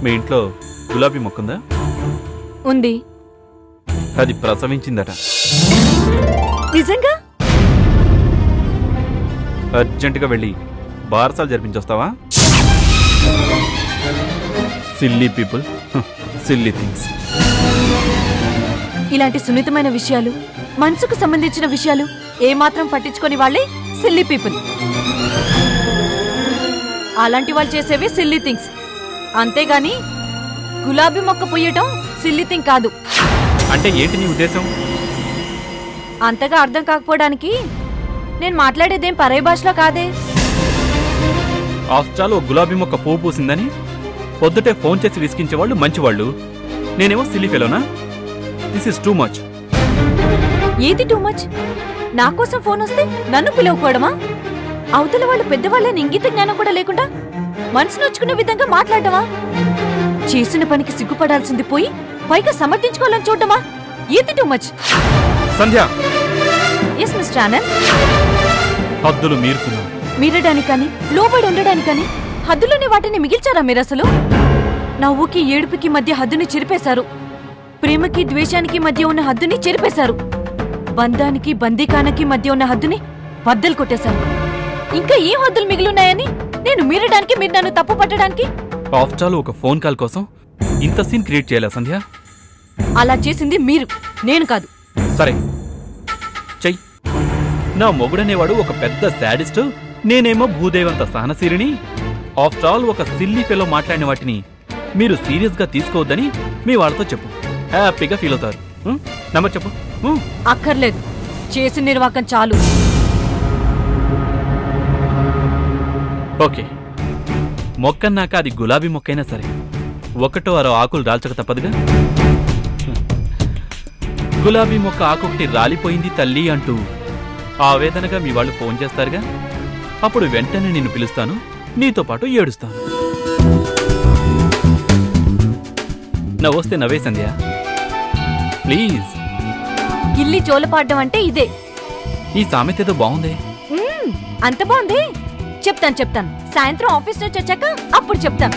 మీ ఇంట్లో గులాబీ మొక్కుందా ఉంది అది ప్రసవించిందట నిజంగా అర్జెంటుగా వెళ్ళి బారసాలు జరిపించొస్తావా సిల్లీ పీపుల్ సిల్లీ థింగ్స్ ఇలాంటి సున్నితమైన విషయాలు మనసుకు సంబంధించిన విషయాలు ఏమాత్రం పట్టించుకొని వాళ్ళే సిల్లీ పీపుల్ అలాంటి వాళ్ళు చేసేవి సిల్లీ థింగ్స్ అంతేగాని గులాబీ మొక్క పొయ్యటం సిల్లీ థింగ్ కాదు అంటే ఏంటి నీ ఉద్దేశం అంతగా అర్థం కాకపోవడానికి నేను మాట్లాడేదేం పరై భాషలో కాదే ఆఫ్టర్ ఓ గులాబీ మొక్క పువ్వు పూసిందని పొద్దుటే ఫోన్ చేసి విసిగించే వాళ్ళు మంచివాళ్ళు నేనేమో సిల్లీ ఫెలోనా దిస్ ఇస్ టూ మచ్ ఏది టూ మచ్ నా కోసం ఫోన్ వస్తే నన్ను పిలవకపోవడమా అవతల వాళ్ళు పెద్దవాళ్ళని ఇంగిత జ్ఞానం కూడా లేకుండా మనసు నొచ్చుకునే విధంగా మాట్లాడటమా చేసిన పనికి సిగ్గుపడాల్సింది పోయి పైగా సమర్థించుకోవాలని చూడటమా ఏది too much Sandhya yes mister Anand హద్దులు మీరుతున్నావు మీరడానికి కానీ లోబడి ఉండడానికి కానీ హద్దులోని వాటిని మిగిల్చారా మీరు అసలు నవ్వుకి ఏడుపుకి మధ్య హద్దుని చెరిపేశారు ప్రేమకి ద్వేషానికి మధ్య ఉన్న హద్దుని చెరిపేశారు బంధానికి బందీకానకి మధ్య ఉన్న హద్దుని బద్దలు కొట్టేశారు ఇంకా ఏం హద్దులు మిగిలిన్నాయని నేను మీరడానికి మీరు నన్ను తప్పు పట్టడానికి ఆఫ్టర్ ఒక ఫోన్ కాల్ కోసం ఇంత సీన్ క్రియేట్ చేయాలా సంధ్య అలా చేసింది మీరు నేను కాదు సరే చెయ్యి నా మొగుడనేవాడు ఒక పెద్ద శాడిస్ట్ నేనేమో భూదేవంత సహనశీలిని ఆఫ్టర్ ఆల్ ఒక సిల్లీ ఫెలో మాట్లాడిన వాటిని మీరు సీరియస్ గా తీసుకోవద్దని మీ వాళ్ళతో చెప్పు హ్యాపీగా ఫీల్ అవుతారు ఉం? నెంబర్ చెప్పు ఉం. అక్కర్లేదు చేసిన నిర్వాకం చాలు ఓకే మొక్కన్నాక అది గులాబీ మొక్కైనా సరే ఒకటో అరో ఆకులు రాల్చక తప్పదుగా గులాబీ మొక్క ఆకొకటి రాలిపోయింది తల్లి అంటూ ఆవేదనగా మీ వాళ్ళు ఫోన్ చేస్తారుగా అప్పుడు వెంటనే నిన్ను పిలుస్తాను నీతో పాటు ఏడుస్తాను నవ్వొస్తే నవ్వే సంధ్య ప్లీజ్ గిల్లి జోలపాడడం అంటే ఇదే ఈ సామెత ఏదో బాగుందే మ్మ్, అంత బాగుంది చెప్తాను చెప్తాను సాయంత్రం ఆఫీస్ నుంచి వచ్చాక అప్పుడు చెప్తాను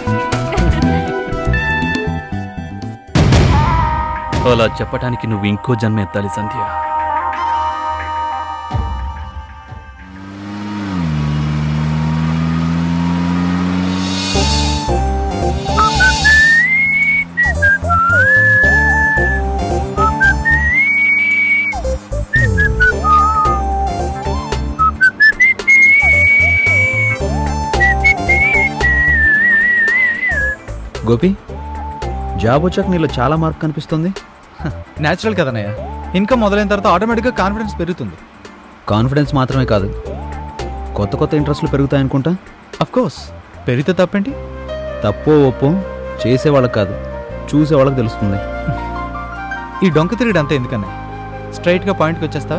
అలా చెప్పటానికి నువ్వు ఇంకో జన్మ ఎత్తాలి సంధ్య గోపి జాబ్ వచ్చాక నీలో చాలా మార్పు కనిపిస్తుంది న్యాచురల్ కదనయ్య ఇన్కమ్ మొదలైన తర్వాత ఆటోమేటిక్గా కాన్ఫిడెన్స్ పెరుగుతుంది కాన్ఫిడెన్స్ మాత్రమే కాదు కొత్త కొత్త ఇంట్రెస్ట్లు పెరుగుతాయనుకుంటా అఫ్ కోర్స్ పెరిగితే తప్పేంటి తప్పో ఒప్పో చేసేవాళ్ళకి కాదు చూసేవాళ్ళకి తెలుస్తుంది ఈ డొంక తిరిగి అంతా ఎందుకన్నా స్ట్రైట్గా పాయింట్కి వచ్చేస్తావా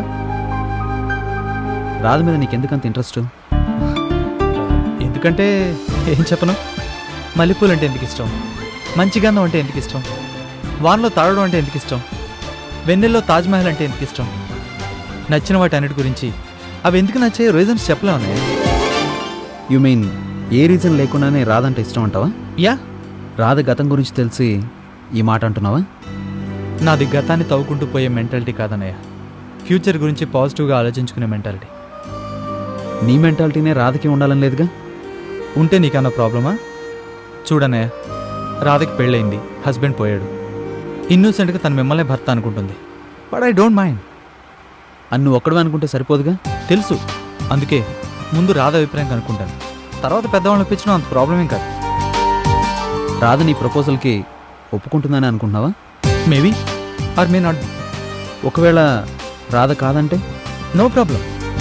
రాదు మీద నీకెందుకంత ఇంట్రెస్ట్ ఎందుకంటే ఏం చెప్పను మల్లెపూలు అంటే ఎందుకు ఇష్టం మంచి గంధం అంటే ఎందుకు ఇష్టం వానలో తాడడం అంటే ఎందుకు ఇష్టం వెన్నెల్లో తాజ్మహల్ అంటే ఎందుకు ఇష్టం నచ్చిన వాటి అన్నిటి గురించి అవి ఎందుకు నచ్చే రీజన్స్ చెప్పలేమన్నా యు మీన్ ఏ రీజన్ లేకుండానే రాదంటే ఇష్టం అంటావా యా రాధ గతం గురించి తెలిసి ఈ మాట అంటున్నావా నాది గతాన్ని తవ్వుకుంటూ పోయే మెంటాలిటీ కాదన్నయ్య ఫ్యూచర్ గురించి పాజిటివ్గా ఆలోచించుకునే మెంటాలిటీ నీ మెంటాలిటీనే రాధకి ఉండాలని లేదుగా ఉంటే నీకన్నా ప్రాబ్లమా చూడన్నయ్య రాధకి పెళ్ళయింది హస్బెండ్ పోయాడు ఇన్నోసెంట్గా తన మిమ్మల్ని భర్త అనుకుంటుంది బట్ ఐ డోంట్ మైండ్ అని నువ్వు ఒక్కడవే అనుకుంటే సరిపోదుగా తెలుసు అందుకే ముందు రాధ అభిప్రాయం కనుక్కుంటాను తర్వాత పెద్దవాళ్ళని ఒప్పించడం అంత ప్రాబ్లం ఏం కాదు రాధ నీ ప్రపోజల్కి ఒప్పుకుంటుందని అనుకుంటున్నావా మేబీ ఆర్ మే నాట్ ఒకవేళ రాధ కాదంటే నో ప్రాబ్లం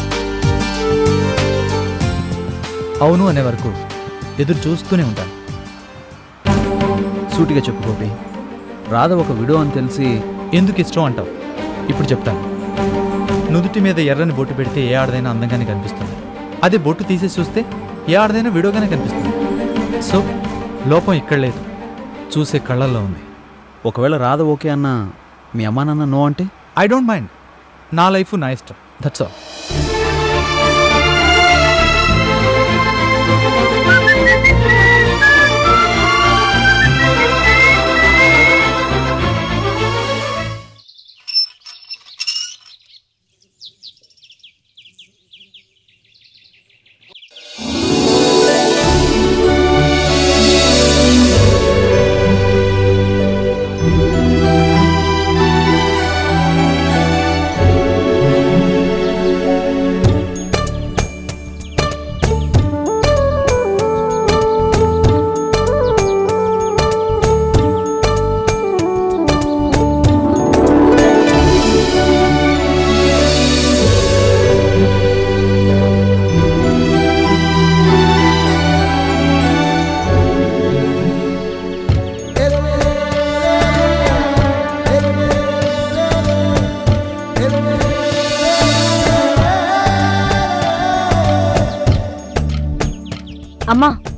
అవును అనే వరకు ఎదురు చూస్తూనే ఉంటాను సూటిగా చెప్పు గోపి రాధ ఒక విడో అని తెలిసి ఎందుకు ఇష్టం అంటావు ఇప్పుడు చెప్తాను నుదుటి మీద ఎర్రని బొట్టు పెడితే ఏ ఆడదైనా అందంగానే కనిపిస్తుంది అదే బొట్టు తీసేసి చూస్తే ఏ ఆడదైనా విడోగానే కనిపిస్తుంది సో లోపం ఇక్కడ లేదు చూసే కళ్ళల్లో ఉంది ఒకవేళ రాధ ఓకే అన్న మీ అమ్మా నాన్న నో అంటే ఐ డోంట్ మైండ్ నా లైఫ్ నా ఇష్టం దట్స్ ఆల్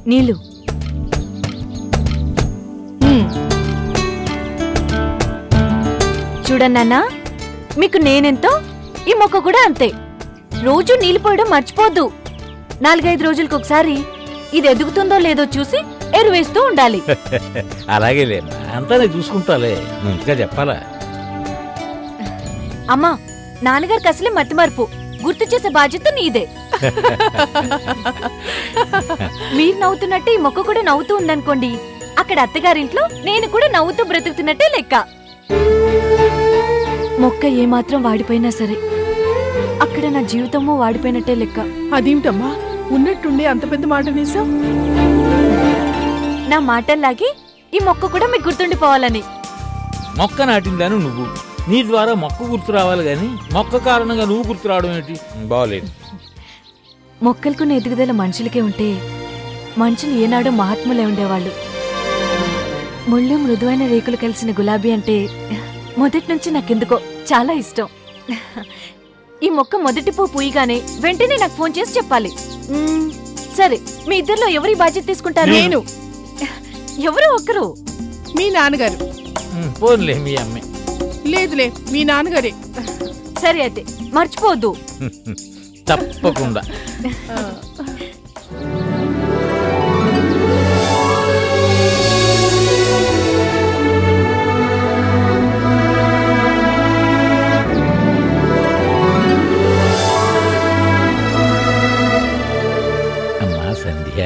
నీళ్ళు చూడన్నానా మీకు నేనెంతో ఈ మొక్క కూడా అంతే రోజు నీళ్ళు పోయడం మర్చిపోద్దు నాలుగైదు రోజులకు ఒకసారి ఇది ఎదుగుతుందో లేదో చూసి ఎరువేస్తూ ఉండాలి అలాగేలే అంతా నేను చూసుకుంటాలే నువ్వు ఇంకా చెప్పాలా అమ్మా నాన్నగారికి అసలే మతి మరుపు గుర్తు చేసే బాధ్యత నీదే మీరు నవ్వుతున్నట్టే ఈ మొక్క కూడా నవ్వుతూ ఉందనుకోండి అక్కడ అత్తగారింట్లో నేను కూడా నవ్వుతూ బ్రతుకుతున్నట్టే లెక్క మొక్క ఏమాత్రం వాడిపోయినా సరే అక్కడ నా జీవితము వాడిపోయినట్టే లెక్క అదేమిటమ్మా ఉన్నట్టుండి అంత పెద్ద మాట నేసావు నా మాటల్లాగి ఈ మొక్క కూడా మీకు గుర్తుండిపోవాలని మొక్క నాటిందాను నువ్వు నీ ద్వారా మొక్క గుర్తు రావాలి గాని మొక్క కారణంగా నువ్వు గుర్తు రావడం ఏంటి బాగోలేదు మొక్కలకున్న ఎదుగుదల మనుషులకే ఉంటే మనుషులు ఏనాడో మహాత్ములే ఉండేవాళ్ళు ముళ్ళు మృదువైన రేకులు కలిసిన గులాబీ అంటే మొదటి నుంచి నాకెందుకో చాలా ఇష్టం ఈ మొక్క మొదటి పువ్వు పూయగానే వెంటనే నాకు ఫోన్ చేసి చెప్పాలి మ్మ్, సరే మీ ఇద్దరిలో ఎవరి బాధ్యత తీసుకుంటారు నేను ఎవరు ఒకరు మీ నాన్నగారు ఉమ్, పోన్లే మీ అమ్మే లేదులే మీ నాన్నగారే సరే అయితే మర్చిపోవద్దు తప్పకుండా అమ్మా సంధ్య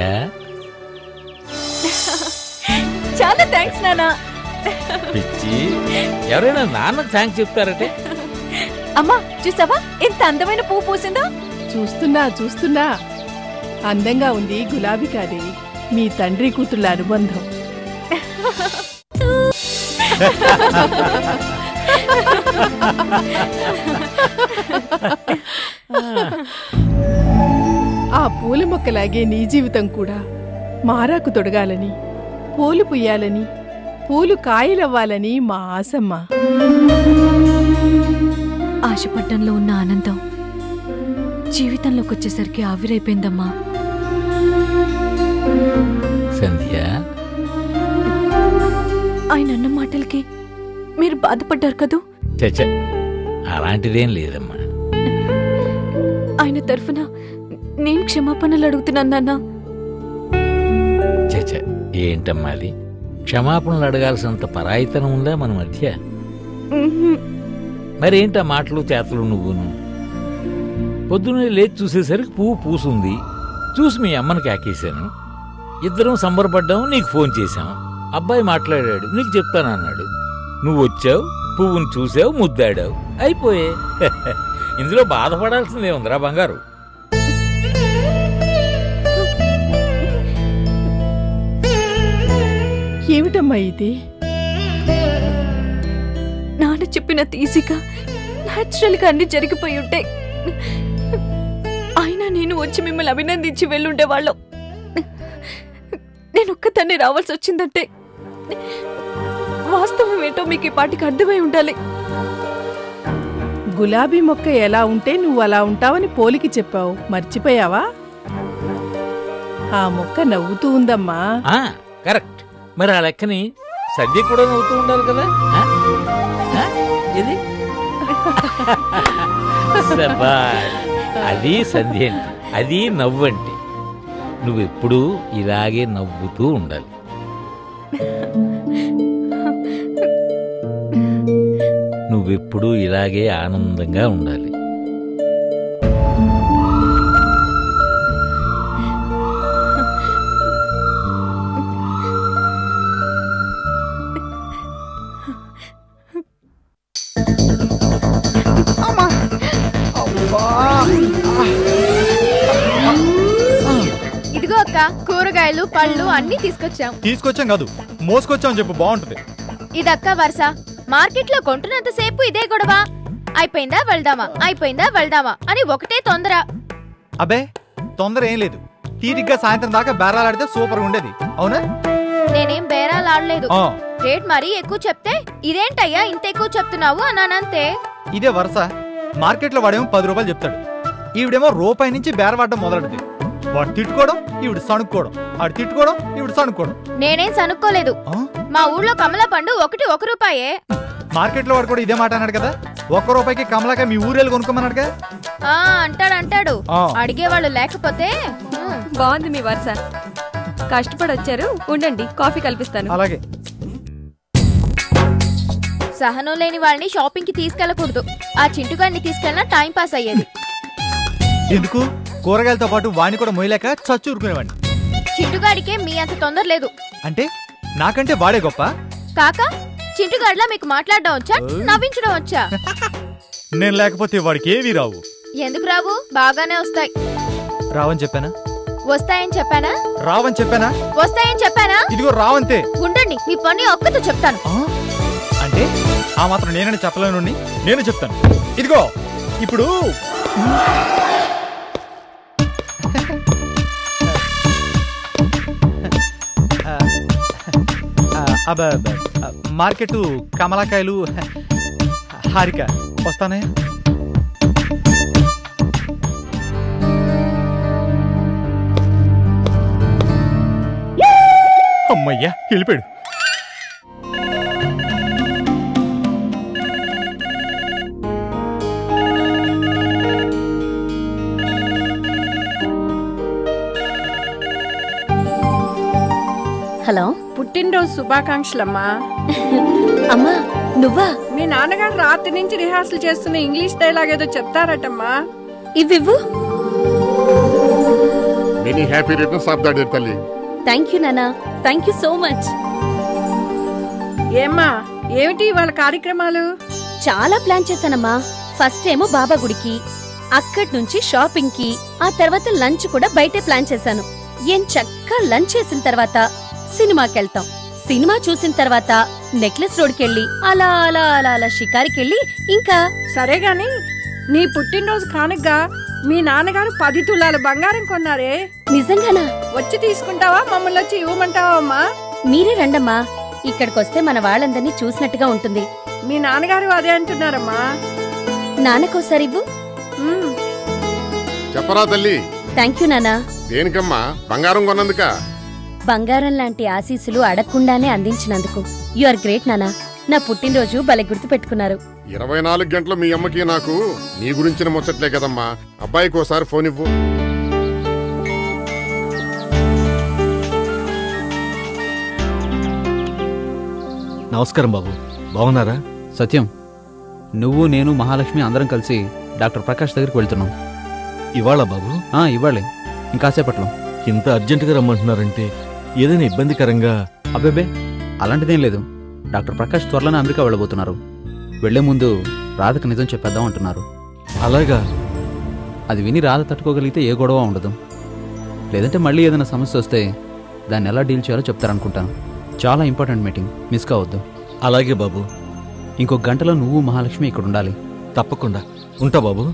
చాలా థ్యాంక్స్ నానా పిచ్చి ఎవరైనా నాన్నకు థ్యాంక్స్ చెప్తారటే అమ్మా చూసావా ఎంత అందమైన పువ్వు పూసిందో చూస్తున్నా చూస్తున్నా అందంగా ఉంది గులాబీ కాదే మీ తండ్రి కూతుళ్ళ అనుబంధం ఆ పూల మొక్కలాగే నీ జీవితం కూడా మారాకు తొడగాలని పూలు పుయ్యాలని పూలు కాయలవ్వాలని మా ఆశమ్మ ఆశపడ్డంలో ఉన్న ఆనందం జీవితంలోకి వచ్చేసరికి ఆవిరైపోయిందమ్మా సంధ్య ఆయన అన్న మాటలకి మీరు బాధపడ్డారు కదూ చచ్చ అలాంటిదేం లేదమ్మా ఆయన తరఫున నేను క్షమాపణలు అడుగుతున్నాను నాన్న చచ్చ ఏంటమ్మా అది క్షమాపణలు అడగాల్సినంత పరాయితనం ఉందా మన మధ్య ఉహుం. మరేంటా మాటలు చేతలు నువ్వును పొద్దున్నే లేచి చూసేసరికి పువ్వు పూసుంది చూసి మీ అమ్మని కాకేశాను ఇద్దరం సంబరపడ్డాము నీకు ఫోన్ చేశాం అబ్బాయి మాట్లాడాడు నీకు చెప్తానన్నాడు నువ్వు వచ్చావు పువ్వుని చూసావు ముద్దాడావు అయిపోయే ఇందులో బాధపడాల్సిందే ఉందిరా బంగారు ఏమిటమ్మా ఇది నాన్న చెప్పినంత ఈజీగా న్యాచురల్ గా అన్ని జరిగిపోయి ఉంటాయి అయినా నేను వచ్చి మిమ్మల్ని అభినందించి వెళ్ళుండేవాళ్ళం నేను ఒక్కదాన్ని రావాల్సి వచ్చిందంటే వాస్తవం ఏంటో మీకు ఈ పాటికి అర్థమై ఉండాలి గులాబీ మొక్క ఎలా ఉంటే నువ్వు అలా ఉంటావని పోలికి చెప్పావు మర్చిపోయావా ఆ మొక్క నవ్వుతూ ఉందమ్మా ఆ కరెక్ట్ మరి ఆ లెక్కని సద్య కూడా నవ్వుతూ ఉండాలి కదా ఆ? ఆ? ఇది శభాష్. అది సంధ్య అంటే అది నవ్వు అంటే నువ్వెప్పుడూ ఇలాగే నవ్వుతూ ఉండాలి నువ్వెప్పుడూ ఇలాగే ఆనందంగా ఉండాలి ఇదిగో అక్క కూరగాయలు పళ్ళు అన్ని తీసుకొచ్చాం తీసుకొచ్చాం కాదు మోసుకొచ్చాం చెప్పు బాగుంటుంది ఇదక్క వరుస మార్కెట్ లో కొంటున్నంత సేపు ఇదే గొడవ అయిపోయిందా వెళ్దామా అయిపోయిందా వెళ్దామా అని ఒకటే తొందర అబే తొందర ఏం లేదు తీరిగ్గా సాయంత్రం దాకా బేరాలాడితే సూపర్ ఉండేది అవునా నేనేం బేరాలు ఆడలేదు ఆ, రేట్ మరీ ఎక్కువ చెప్తే ఇదేంటయ్యా ఇంత ఎక్కువ చెప్తున్నావు అన్నానంతే ఇదే వరుస మార్కెట్లో వాడేమో పది రూపాయలు చెప్తాడు ఈవిడేమో రూపాయి నుంచి బేరవాడడం మొదలెడుతుంది వాడు తిట్టుకోవడం ఇవిడు సణుక్కోవడం ఆడు తిట్టుకోవడం ఇవిడు సణుక్కోవడం నేనేం సనుక్కోలేదు ఆ? మా ఊళ్ళో కమల పండు ఒకటి ఒక రూపాయే మార్కెట్లో వాడు కూడా ఇదే మాట అన్నాడు కదా ఒక్క రూపాయికి కమలాకాయ మీ ఊరేళ్ళు కొనుక్కోమన్నాడుగా ఆ అంటాడు అంటాడు ఆ. అడిగేవాళ్ళు లేకపోతే ఉమ్, బాగుంది మీ వరుస కష్టపడి వచ్చారు ఉండండి కాఫీ కల్పిస్తాను అలాగే సహనం లేని వాళ్ళని షాపింగ్ కి తీసుకెళ్లకూడదు ఆ చింటుగాడిని తీసుకెళ్ళినా టైం పాస్ అయ్యేది ఎందుకు కూరగాయలతో పాటు వాణ్ణి కూడా మొయ్యలేక చచ్చు ఊరుకునేవాడిని చింటుగాడికే మీ అంత తొందర లేదు అంటే నాకంటే వాడే గొప్ప కాక చింటుగాడిలా మీకు మాట్లాడడం వచ్చా నవ్వించడం వచ్చా నేను లేకపోతే వాడికి ఏవి రావు ఎందుకు రావు బాగానే వస్తాయి రావని చెప్పానా వస్తాయని చెప్పానా రావని చెప్పానా వస్తాయని చెప్పానా ఇదిగో రావంతే ఉండండి మీ పని ఒక్కతో చెప్తాను ఆ? అంటే ఆ మాత్రం నేనని చెప్పలేను నేను చెప్తాను ఇదిగో ఇప్పుడు అబ మార్కెట్ కమలాకాయలు హారిక వస్తానే అమ్మయ్యా వెళ్ళిపోయాడు హలో పుట్టినరోజు శుభాకాంక్షలమ్మా అమ్మా నువ్వా మీ నాన్నగారు రాత్రి నుంచి రిహార్సల్ చేస్తున్న ఇంగ్లీష్ డైలాగ్ ఏదో చెప్తారటమ్మా ఇవ్వివ్వు many happy returns of the day తల్లి థ్యాంక్ యూ నానా థ్యాంక్ యూ సో మచ్ ఏమ్మా ఏమిటి వాళ్ళ కార్యక్రమాలు చాలా ప్లాన్ చేశానమ్మా ఫస్ట్ ఏమో బాబా గుడికి అక్కడి నుంచి షాపింగ్ కి ఆ తర్వాత లంచ్ కూడా బయటే ప్లాన్ చేశాను ఏం చక్కా లంచ్ చేసిన తర్వాత సినిమాకి వెళ్తాం సినిమా చూసిన తర్వాత నెక్లెస్ రోడ్కెళ్ళి అలా అలా అలా అలా షికారికెళ్ళి ఇంకా సరే గాని నీ పుట్టినరోజు కానుగ్గా మీ నాన్నగారు పది తులాల బంగారం కొన్నారే నిజంగానా వచ్చి తీసుకుంటావా మమ్మల్ని వచ్చి ఇవ్వమంటావా అమ్మా మీరే రండమ్మా ఇక్కడికొస్తే మన వాళ్ళందరినీ చూసినట్టుగా ఉంటుంది మీ నాన్నగారు అదే అంటున్నారమ్మా నాన్నకోసారి ఇవ్వు ఉమ్, చెప్పరా తల్లి థ్యాంక్ యూ నానా దేనికమ్మా బంగారం కొన్నందుక బంగారం లాంటి ఆశీస్సులు అడగకుండానే అందించినందుకు యు ఆర్ గ్రేట్ నానా నా పుట్టినరోజు భలే గుర్తు పెట్టుకున్నారు ఇరవై నాలుగు గంటలు మీ అమ్మకి నాకు నీ గురించిన ముచ్చట్లే కదమ్మా అబ్బాయికి ఒకసారి ఫోన్ ఇవ్వు నమస్కారం బాబు బాగున్నారా సత్యం నువ్వు నేను మహాలక్ష్మి అందరం కలిసి డాక్టర్ ప్రకాష్ దగ్గరికి వెళ్తున్నాం ఇవాళ బాబు ఆ, ఇవ్వాలి ఇంకాసేపట్లో ఇంత అర్జెంటుగా రమ్మంటున్నారంటే ఏదైనా ఇబ్బందికరంగా అబ్బేబే అలాంటిదేం లేదు డాక్టర్ ప్రకాష్ త్వరలోనే అమెరికా వెళ్ళబోతున్నారు వెళ్లే ముందు రాధకు నిజం చెప్పేద్దాం అంటున్నారు అలాగా అది విని రాధ తట్టుకోగలిగితే ఏ గొడవ ఉండదు లేదంటే మళ్ళీ ఏదైనా సమస్య వస్తే దాన్ని ఎలా డీల్ చేయాలో చెప్తారనుకుంటాను చాలా ఇంపార్టెంట్ మీటింగ్ మిస్ కావద్దు అలాగే బాబు ఇంకొక గంటలో నువ్వు మహాలక్ష్మి ఇక్కడ ఉండాలి తప్పకుండా ఉంటా బాబు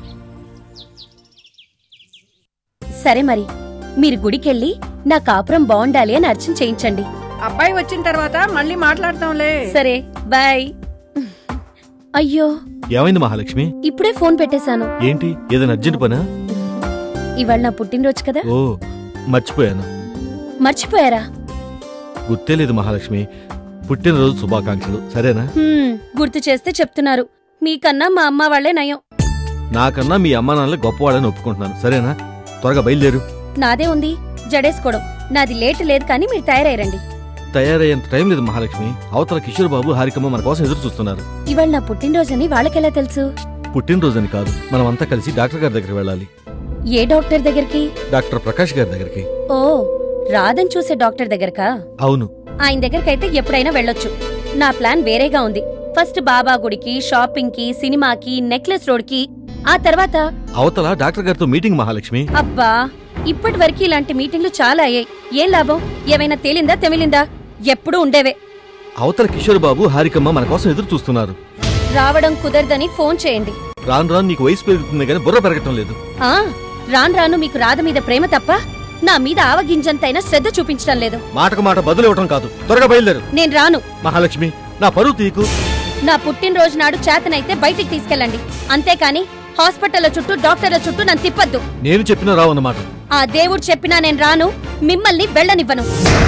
సరే మరి మీరు గుడికెళ్ళి నా కాపురం బాగుండాలి అని అర్చన చేయించండి అబ్బాయి వచ్చిన తర్వాత మళ్ళీ మాట్లాడతాంలే సరే బాయ్ అయ్యో ఏమైంది మహాలక్ష్మి ఇప్పుడే ఫోన్ పెట్టేశాను ఏంటి ఏదైనా అర్జెంట్ పనా ఇవాళ నా పుట్టినరోజు కదా ఓ మర్చిపోయాను మర్చిపోయారా గుర్తే లేదు మహాలక్ష్మి పుట్టినరోజు శుభాకాంక్షలు సరేనా హ్మ్, గుర్తు చేస్తే చెప్తున్నారు మీకన్నా మా అమ్మ వాళ్ళే నయం నాకన్నా మీ అమ్మా నాన్నలే గొప్పవాడని ఒప్పుకుంటున్నాను సరేనా త్వరగా బయలుదేరు నాదే ఉంది జడేసుకోవడం నాది లేట్ లేదు కానీ మీరు తయారయ్యండి తయారయ్యేంత టైం లేదు మహాలక్ష్మి అవతల కిషోర్ బాబు హారికమ్మ మన కోసం ఎదురు చూస్తున్నారు ఇవాళ నా పుట్టినరోజని వాళ్ళకెలా తెలుసు పుట్టినరోజని కాదు మనం అంతా కలిసి డాక్టర్ గారి దగ్గరికి వెళ్ళాలి ఏ డాక్టర్ దగ్గరికి డాక్టర్ ప్రకాష్ గారి దగ్గరికి ఓ రాధన్ చూసే డాక్టర్ దగ్గరకా అవును ఆయన దగ్గరకైతే ఎప్పుడైనా వెళ్ళొచ్చు నా ప్లాన్ వేరేగా ఉంది ఫస్ట్ బాబా గుడికి షాపింగ్ కి సినిమాకి నెక్లెస్ రోడ్ కి ఆ తర్వాత అవతల డాక్టర్ గారితో మీటింగ్ మహాలక్ష్మి అబ్బా ఇప్పటి వరకు ఇలాంటి మీటింగ్లు చాలా అయ్యాయి ఏం లాభం ఏమైనా తేలిందా తెమిలిందా ఎప్పుడూ ఉండేవే అవతల కిషోర్ బాబు హారికమ్మ మన కోసం ఎదురు చూస్తున్నారు రావడం కుదరదని ఫోన్ చేయండి రాను రాను నీకు వయసు పెరుగుతుంది కానీ బుర్ర పెరగటం లేదు ఆ రాను రాను మీకు రాధ మీద ప్రేమ తప్ప నా మీద ఆవగింజంతైనా శ్రద్ధ చూపించడం లేదు మాటకు మాట బదులు ఇవ్వటం కాదు త్వరగా బయలుదేరు నేను రాను మహాలక్ష్మి నా పరువు తీకు నా పుట్టినరోజు నాడు చేతనైతే బయటికి తీసుకెళ్ళండి అంతేకాని హాస్పిటల్ల చుట్టూ డాక్టర్ల చుట్టూ నన్ను తిప్పద్దు నేను చెప్పిన రావు అన్నమాట ఆ దేవుడు చెప్పినా నేను రాను మిమ్మల్ని వెళ్ళనివ్వను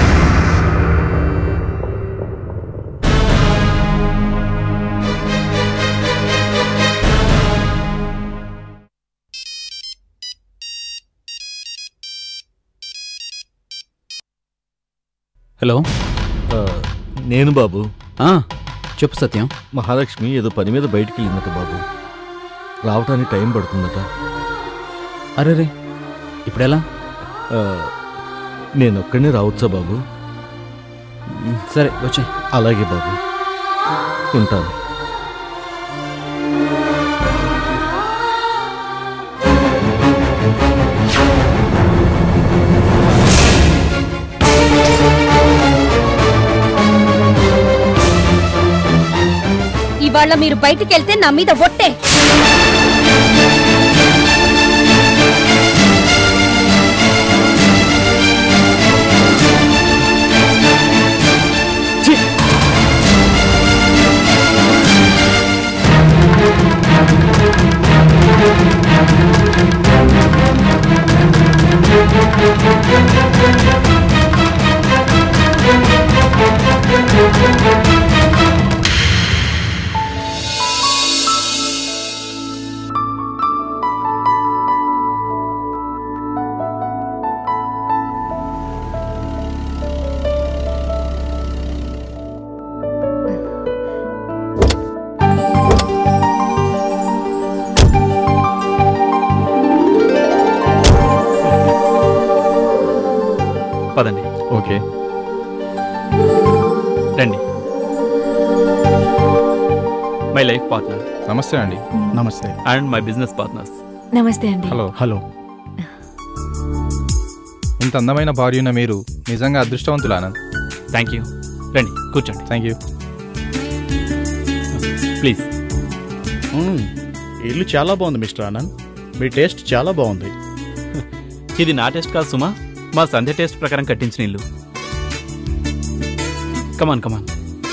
హలో నేను బాబు ఆ, చెప్పు సత్యం మహాలక్ష్మి ఏదో పని మీద బయటికి వెళ్ళిందట బాబు రావటానికి టైం పడుతుందట అరే రే ఇప్పుడెలా ఆ, నేను ఒక్కడనే రావచ్చా బాబు మ్, సరే వచ్చే అలాగే బాబు ఉంటాను ఇవాళ మీరు బయటికి వెళ్తే నా మీద ఒట్టే పదండి ఓకే రండి మై లైఫ్ పార్ట్నర్ నమస్తే అండి నమస్తే అండ్ మై బిజినెస్ పార్ట్నర్స్ నమస్తే అండి హలో హలో ఇంత అందమైన భార్య ఉన్న మీరు నిజంగా అదృష్టవంతులు ఆనంద్ థ్యాంక్ యూ రండి కూర్చోండి థ్యాంక్ యూ ప్లీజ్ ఇల్లు చాలా బాగుంది మిస్టర్ ఆనంద్ మీ టేస్ట్ చాలా బాగుంది ఇది నా టేస్ట్ కాదు సుమా మా సంధ్య టేస్ట్ ప్రకారం కట్టించిన ఇల్లు come on come on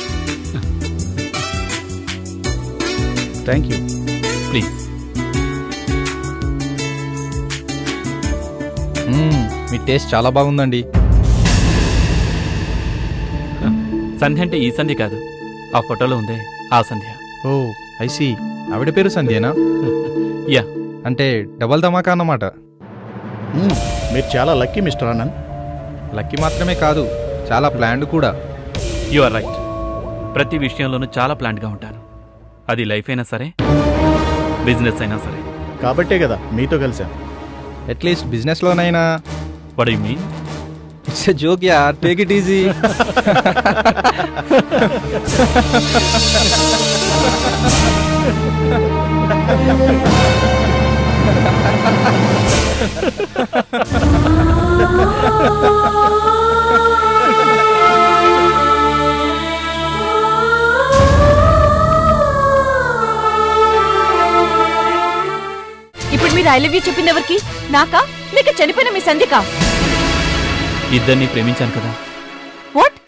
thank you please hmm, మీ టేస్ట్ చాలా బాగుందండి సంధ్య అంటే ఈ సంధ్య కాదు ఆ ఫోటోలో ఉందే ఆ సంధ్య ఓ ఐసి ఆవిడ పేరు సంధ్యేనా యా అంటే డబల్ ధమాకా అన్నమాట మ్మ్. మీరు చాలా లక్కీ మిస్టర్ ఆనంద్ లక్కీ మాత్రమే కాదు చాలా ప్లాన్డ్ కూడా యు ఆర్ రైట్ ప్రతి విషయంలోనూ చాలా ప్లాంట్గా ఉంటాను అది లైఫ్ అయినా సరే బిజినెస్ అయినా సరే కాబట్టే కదా మీతో కలిసాను అట్లీస్ట్ బిజినెస్లోనైనా what you mean it's joke yeah take it easy ఇప్పుడు మీరు ఐ లవ్ యూ చెప్పింది ఎవరికి నాకా లేక చనిపోయిన మీ సంధ్యకా ఇద్దరిని ప్రేమించాను కదా వాట్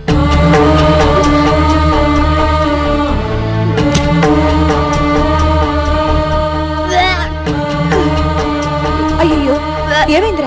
అయ్యో ఏమైంది